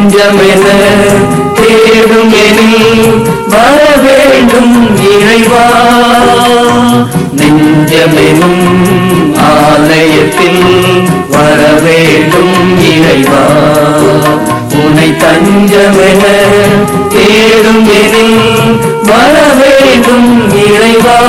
தஞ்சமென தேடும் எனில் வர வேண்டும் இறைவா நெஞ்சமெனும் ஆலயத்தில் வர வேண்டும் இறைவா உனை தஞ்சமென தேடும் எனில் வர வேண்டும் இறைவா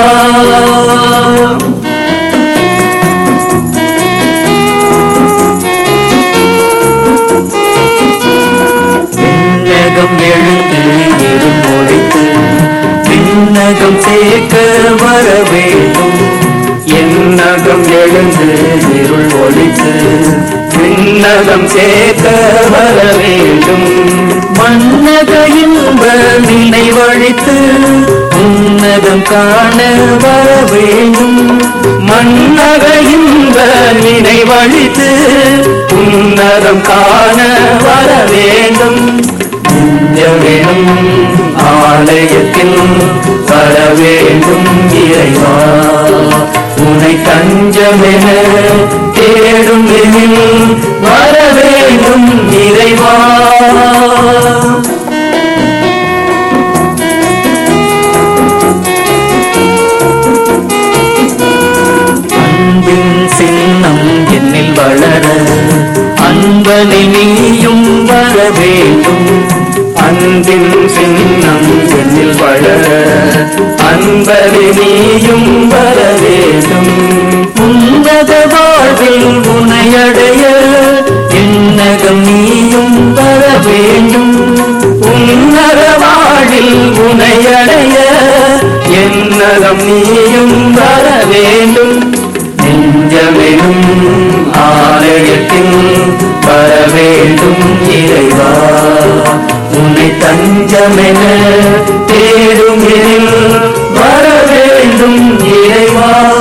விண்ணகம் எழுந்து இருமொழித்து விண்ணகம் சேர்க்க வர வேண்டும் என்னகம் எழுந்து இருள் ஒழித்து விண்ணகம் சேர்க்க வர வேண்டும் மன்னக இன்ப நினைவழித்து உன்னதம் காண வர வேண்டும் மன்னக இன்ப நினைவழித்து உன்னதம் காண வர வேண்டும் நெஞ்சமெனும் ஆலயத்தில் வர வேண்டும் இறைவா உனை தஞ்சமென தேடும் எனில் வர வேண்டும் இறைவா அன்பின் சின்னம் என்னில் வளர அன்பனை நீயும் வர வேண்டும் அன்பின் சின்னம் என்னில் வளர அன்பனை நீயும் வர வேண்டும் உன்னத வாழ்வில் உனையடைய என்னகம் நீயும் வர வேண்டும் உன்னத வாழ்வில் உனையடைய என்னகம் நீயும் வர வேண்டும் நெஞ்சமெனும் ஆலயத்தில் வர வேண்டும் இறைவா உன்னை தஞ்சமென தேடும் எனில் வர வேண்டும் இறைவா